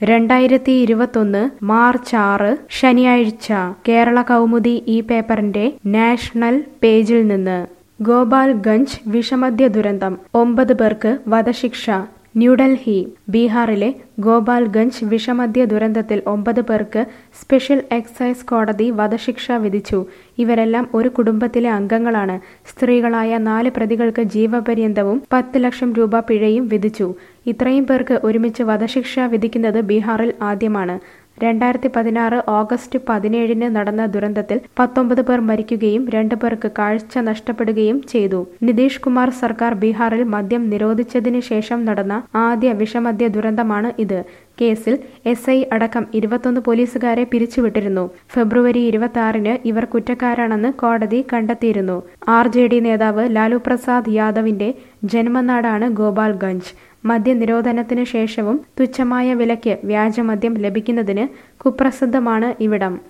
രണ്ടായിരത്തി ഇരുപത്തൊന്ന് മാർച്ച് ആറ് ശനിയാഴ്ച കേരള കൗമുദി ഈ പേപ്പറിന്റെ നാഷണൽ പേജിൽ നിന്ന് ഗോപാൽഗഞ്ച് വിഷമദ്യ ദുരന്തം ഒമ്പത് പേർക്ക് വധശിക്ഷ ന്യൂഡൽഹി ബീഹാറിലെ ഗോപാൽഗഞ്ച് വിഷമദ്യ ദുരന്തത്തിൽ ഒമ്പത് പേർക്ക് സ്പെഷ്യൽ എക്സൈസ് കോടതി വധശിക്ഷ വിധിച്ചു ഇവരെല്ലാം ഒരു കുടുംബത്തിലെ അംഗങ്ങളാണ് സ്ത്രീകളായ നാല് പ്രതികൾക്ക് ജീവപര്യന്തവും പത്ത് ലക്ഷം രൂപ പിഴയും വിധിച്ചു ഇത്രയും പേർക്ക് ഒരുമിച്ച് വധശിക്ഷ വിധിക്കുന്നത് ബീഹാറിൽ ആദ്യമാണ് രണ്ടായിരത്തി പതിനാറ് ഓഗസ്റ്റ് പതിനേഴിന് നടന്ന ദുരന്തത്തിൽ പത്തൊമ്പത് പേർ മരിക്കുകയും രണ്ടു പേർക്ക് കാഴ്ച നഷ്ടപ്പെടുകയും ചെയ്തു നിതീഷ് കുമാർ സർക്കാർ ബീഹാറിൽ മദ്യം നിരോധിച്ചതിന് ശേഷം നടന്ന ആദ്യ വിഷമദ്യ ദുരന്തമാണ് ഇത് കേസിൽ എസ് ഐ അടക്കം ഇരുപത്തൊന്ന് പോലീസുകാരെ പിരിച്ചുവിട്ടിരുന്നു ഫെബ്രുവരി ഇരുപത്തി ആറിന് ഇവർ കുറ്റക്കാരാണെന്ന് കോടതി കണ്ടെത്തിയിരുന്നു ആർ ജെ ഡി നേതാവ് ലാലു പ്രസാദ് യാദവിന്റെ ജന്മനാടാണ് ഗോപാൽഗഞ്ച് മദ്യനിരോധനത്തിന് ശേഷവും തുച്ഛമായ വിലയ്ക്ക് വ്യാജമദ്യം ലഭിക്കുന്നതിന് കുപ്രസിദ്ധമാണ് ഇവിടം